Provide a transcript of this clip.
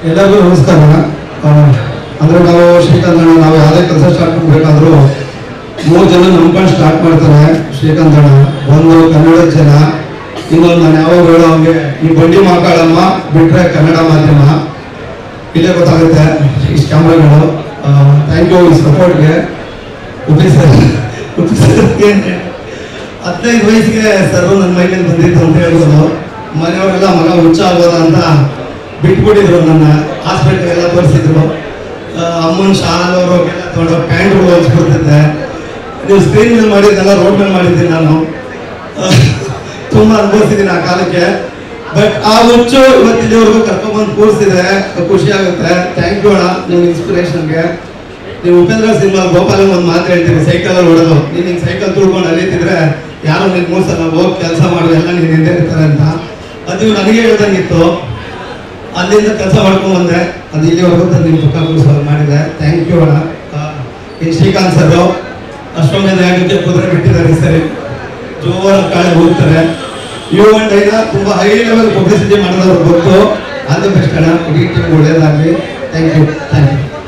ಎಲ್ಲರಿಗೂ ನಮಸ್ಕಾರ ಆ, ಅಂದ್ರೆ ನಾವು ಶ್ರೀಕಾಂತ್ ಅಣ್ಣ ನಾವು ಯಾವುದೇ ಕೆಲಸ ಸ್ಟಾರ್ಟ್ ಮಾಡಬೇಕಾದ್ರೂ ಮೂರು ಜನ ನಂಬ್ಕೊಂಡು ಸ್ಟಾರ್ಟ್ ಮಾಡ್ತಾರೆ ಶ್ರೀಕಾಂತ್ ಅಣ್ಣ ಒಂದು ಕನ್ನಡ ಜನ ಇನ್ನೊಂದು ನಾನು ಯಾವಾಗ ಹೇಳೋ ಹಂಗೆ ಈ ಬಂಡಿ ಮಾತಾಡಮ್ಮ ಬಿಟ್ರೆ ಕನ್ನಡ ಮಾಧ್ಯಮ ಇಲ್ಲೇ ಗೊತ್ತಾಗುತ್ತೆ ಇಷ್ಟು ಕ್ಯಾಮ್ರಾಗಳು ಥ್ಯಾಂಕ್ ಯು ಈ ಸಪೋರ್ಟ್ಗೆ ಉಪಿ ಸರ್ ಉಪಿ ಸರ್ಗೆ ಹದಿನೈದು ವಯಸ್ಸಿಗೆ ಸರ್ ನನ್ನ ಮೈಮೇಲೆ ಬಂದಿತ್ತು ಅಂತ ಹೇಳ್ಬೋದು ಮನೆಯವರೆಲ್ಲ ಮಗ ಹುಚ್ಚ ಆಗೋದ ಅಂತ ಬಿಟ್ಬಿಟ್ಟಿದ್ರು ನನ್ನ ಹಾಸ್ಪಿಟ್ಲಿಗೆಲ್ಲ ತೋರಿಸಿದ್ರು ಅಮ್ಮನ ಶಾಲೆ ಅವ್ರಿಗೆಲ್ಲ ತೊಗೊಂಡು ಪ್ಯಾಂಟ್ಗಳು ಹೊಲ್ಸ್ಬಿಡ್ತಿದ್ದೆ ನೀವು ಸ್ಕ್ರೀನ್ ಮೇಲೆ ಮಾಡಿದ್ದೆಲ್ಲ ರೋಡ್ ಮೇಲೆ ಮಾಡಿದ್ದೀನಿ ನಾನು ಆ, ತುಂಬಾ ಅನುಭವಿಸಿದ್ದೀನಿ ಆ ಕಾಲಕ್ಕೆ ಬಟ್ ಆ ಹುಚ್ಚು ಇವತ್ತು ಇಲ್ಲಿವರೆಗೂ ಕರ್ಕೊಂಡ್ಬಂದು ಕೂರಿಸಿದೆ ಖುಷಿ ಆಗುತ್ತೆ ಥ್ಯಾಂಕ್ ಯು ಅಣ್ಣ ನಿಮ್ಮ ಇನ್ಸ್ಪಿರೇಷನ್ಗೆ ನೀವು ಉಪೇಂದ್ರ ಸಿನಿಮಾ ಗೋಪಾಲ ಒಂದು ಮಾತು ಹೇಳ್ತೀರಿ ಸೈಕಲ್ ಅಲ್ಲಿ ಹೊಡೆದು ನೀನು ಹಿಂಗೆ ಸೈಕಲ್ ತುಳ್ಕೊಂಡು ಅಲಿತಿದ್ರೆ ಯಾರೋ ನಿನ್ ಮೂಸಲ್ಲ ಹೋಗಿ ಕೆಲಸ ಮಾಡು ಎಲ್ಲ ನೀನು ಹಿಂದೆ ಇರ್ತಾರೆ ಅಂತ ಅದು ಇವ್ರು ನನಗೆ ಹೇಳ್ದಂಗಿತ್ತು ಅಲ್ಲಿಂದ ಕೆಲಸ ಮಾಡ್ಕೊಂಡ್ ಬಂದೆ ಅದು ಇಲ್ಲಿವರೆಗೂ ತಂದು ನಿಮ್ಮ ಪುಕ್ಕ ಕೂರಿಸೋದು ಮಾಡಿದೆ ಥ್ಯಾಂಕ್ ಯು ಅಣ್ಣ ಆ, ಈ ಶ್ರೀಕಾಂತ್ ಸರ್ ಅಷ್ಟೊಂದು ಆಗಕ್ಕೆ ಕುದುರೆ ಬಿಟ್ಟಿದ್ದಾರೆ ಸರಿ ಜೋರಾಗಿ ಕಾಳೆ ಹೋಗ್ತಾರೆ ಯು ಅಂಡ್ ಐನ ತುಂಬಾ ಹೈ ಲೆವೆಲ್ ಪಬ್ಲಿಸಿಟಿ ಮಾಡೋದವ್ರು ಗೊತ್ತು ಆಲ್ ದ ಬೆಸ್ಟ್ ಅಣ್ಣ ಇಡೀ ಟೀಮ್ ಒಳ್ಳೇದಾಗಲಿ ಥ್ಯಾಂಕ್ ಯು ಥ್ಯಾಂಕ್ ಯು